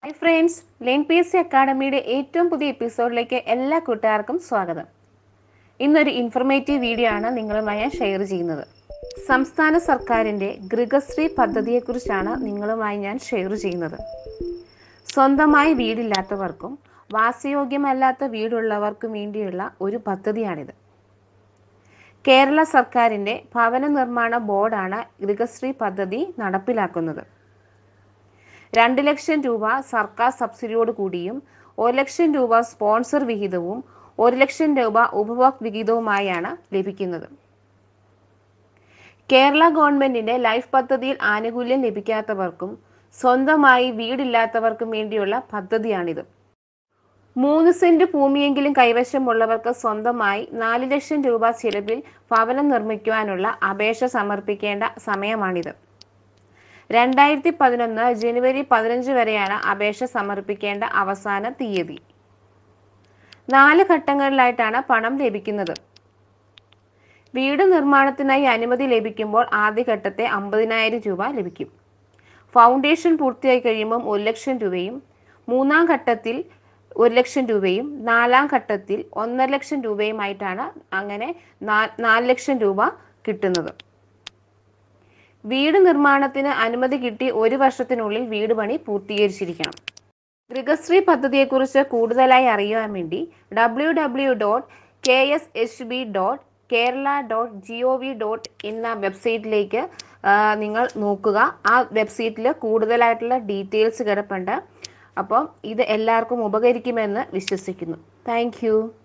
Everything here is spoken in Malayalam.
hi friends Lane P S C അക്കാഡമിയുടെ ഏറ്റവും പുതിയ എപ്പിസോഡിലേക്ക് എല്ലാ കൂട്ടുകാർക്കും സ്വാഗതം ഇന്നൊരു ഇൻഫർമേറ്റീവ് വീഡിയോ ആണ് നിങ്ങളുമായി ഞാൻ ഷെയർ ചെയ്യുന്നത് സംസ്ഥാന സർക്കാരിൻ്റെ ഗൃഹശ്രീ പദ്ധതിയെക്കുറിച്ചാണ് നിങ്ങളുമായി ഞാൻ ഷെയർ ചെയ്യുന്നത് സ്വന്തമായി വീടില്ലാത്തവർക്കും വാസയോഗ്യമല്ലാത്ത വീടുള്ളവർക്കും വേണ്ടിയുള്ള ഒരു പദ്ധതിയാണിത് കേരള സർക്കാരിൻ്റെ ഭവന നിർമ്മാണ ബോർഡാണ് ഗൃഹശ്രീ പദ്ധതി നടപ്പിലാക്കുന്നത് രണ്ട് ലക്ഷം രൂപ സർക്കാർ സബ്സിഡിയോട് കൂടിയും ഒരു ലക്ഷം രൂപ സ്പോൺസർ വിഹിതവും ഒരു ലക്ഷം രൂപ ഉപഭോക്തൃ വിഹിതവുമായാണ് ലഭിക്കുന്നത് കേരള ഗവൺമെന്റിന്റെ ലൈഫ് പദ്ധതിയിൽ ആനുകൂല്യം ലഭിക്കാത്തവർക്കും സ്വന്തമായി വീടില്ലാത്തവർക്കും വേണ്ടിയുള്ള പദ്ധതിയാണിത് മൂന്ന് സെന്റ് ഭൂമിയെങ്കിലും കൈവശമുള്ളവർക്ക് സ്വന്തമായി നാല് ലക്ഷം രൂപ ചിലവിൽ ഭവനം നിർമ്മിക്കുവാനുള്ള അപേക്ഷ സമർപ്പിക്കേണ്ട സമയമാണിത് രണ്ടായിരത്തി പതിനൊന്ന് ജനുവരി പതിനഞ്ച് വരെയാണ് അപേക്ഷ സമർപ്പിക്കേണ്ട അവസാന തീയതി നാല് ഘട്ടങ്ങളിലായിട്ടാണ് പണം ലഭിക്കുന്നത് വീട് നിർമ്മാണത്തിനായി അനുമതി ലഭിക്കുമ്പോൾ ആദ്യഘട്ടത്തെ അമ്പതിനായിരം രൂപ ലഭിക്കും ഫൗണ്ടേഷൻ പൂർത്തിയായി കഴിയുമ്പം ഒരു ലക്ഷം രൂപയും മൂന്നാം ഘട്ടത്തിൽ ഒരു ലക്ഷം രൂപയും നാലാം ഘട്ടത്തിൽ ഒന്നര ലക്ഷം രൂപയുമായിട്ടാണ് അങ്ങനെ നാല് ലക്ഷം രൂപ കിട്ടുന്നത് വീട് നിർമ്മാണത്തിന് അനുമതി കിട്ടി ഒരു വർഷത്തിനുള്ളിൽ വീട് പണി പൂർത്തീകരിച്ചിരിക്കണം ഗൃഹശ്രീ പദ്ധതിയെക്കുറിച്ച് കൂടുതലായി അറിയാൻ വേണ്ടി W W dot K S H B dot Kerala dot G O V dot എന്ന വെബ്സൈറ്റിലേക്ക് നിങ്ങൾ നോക്കുക ആ വെബ്സൈറ്റിൽ കൂടുതലായിട്ടുള്ള ഡീറ്റെയിൽസ് കിടപ്പുണ്ട് അപ്പം ഇത് എല്ലാവർക്കും ഉപകരിക്കുമെന്ന് വിശ്വസിക്കുന്നു താങ്ക്